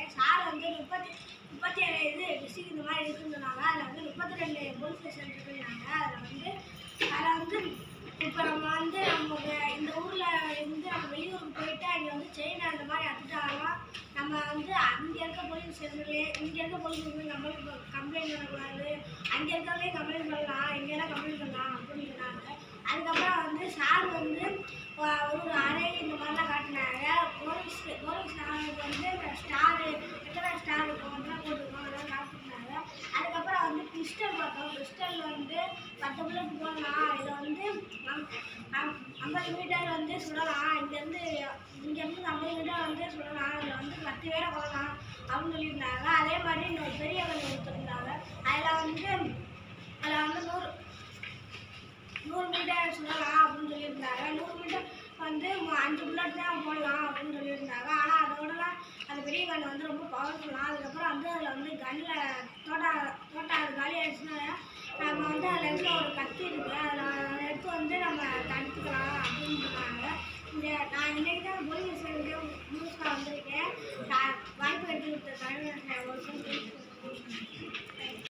sir வந்து முப்பத்தி முப்பத்தி ஏழு இது டிஸ்ட்ரிக்ட் இந்த மாதிரி இருக்குன்னு சொன்னாங்க அதில் வந்து முப்பத்தி ரெண்டு போலீஸ் ஸ்டேஷன் இருக்குன்னாங்க அதில் வந்து அதில் வந்து இப்போ நம்ம வந்து நம்ம இந்த ஊரில் இருந்து நம்ம வெளியூருக்கு போயிட்டு அங்கே வந்து செயின் அந்த மாதிரி அத்துட்டாங்கன்னா நம்ம வந்து அங்கே இருக்க போலீஸ் ஸ்டேஷன்லேயே இங்கே இருக்க போலீஸ் ஸ்டேஷன் நம்மளுக்கு கம்ப்ளைண்ட் பண்ணக்கூடாது அங்கே இருக்கிறதே கம்ப்ளைண்ட் பண்ணலாம் இங்கெல்லாம் கம்ப்ளைண்ட் பண்ணலாம் அப்படின்னு சொன்னாங்க அதுக்கப்புறம் வந்து சார் வந்து அஹ், ஒரு அறை இந்த மாதிரிலாம் காட்டினாங்க போலீஸ் போலீஸ் ஸ்டாருக்கு வந்து ஸ்டாரு எத்தனை ஸ்டார் இருக்கும் அதெல்லாம் போட்டுருக்கோம் அதெல்லாம் காட்டினாங்க அதுக்கப்புறம் வந்து பிஸ்டல் பார்த்தோம் பிஸ்டல் வந்து பத்து புல்லட் போடலாம் இதில் வந்து நம்- நம்- ஐம்பது மீட்டர் வந்து சுடலாம் இங்கேருந்து இங்கேருந்து ஐம்பது மீட்டர் வந்து சுடலாம் இதில் வந்து பத்து பேரை கொள்ளலாம் அப்படின்னு சொல்லியிருந்தாங்க அதே மாதிரி இன்னொரு பெரிய கல் கொடுத்துருந்தாங்க அதில் வந்து அதில் வந்து நூறு நூறு மீட்டர் சுடலாம் அப்படின்னு சொல்லியிருந்தாங்க நூறு மீட்டர் வந்து ம- அஞ்சு புல்லட் தான் போடலாம் அப்படின்னு சொல்லியிருந்தாங்க ஆனால் அதோடலாம் அந்த பெரிய கன் வந்து ரொம்ப பவர்ஃபுல்லாக அதுக்கப்புறம் வந்து அதில் வந்து கன்னில் தோட்டா தோட்டா அது காலி ஆயிடுச்சுன்னா நம்ம வந்து அதில் இருக்க ஒரு கத்தி இருக்குது அதில் அதை எடுத்து வந்து நம்ம தடுத்துக்கலாம் அப்படின்னு சொன்னாங்க இந்த நான் இன்னைக்கு தான் போலீஸ் நியூஸில் வந்திருக்கேன் நான் வாய்ப்பு எடுத்து கொடுத்த தலைவர் ஒரு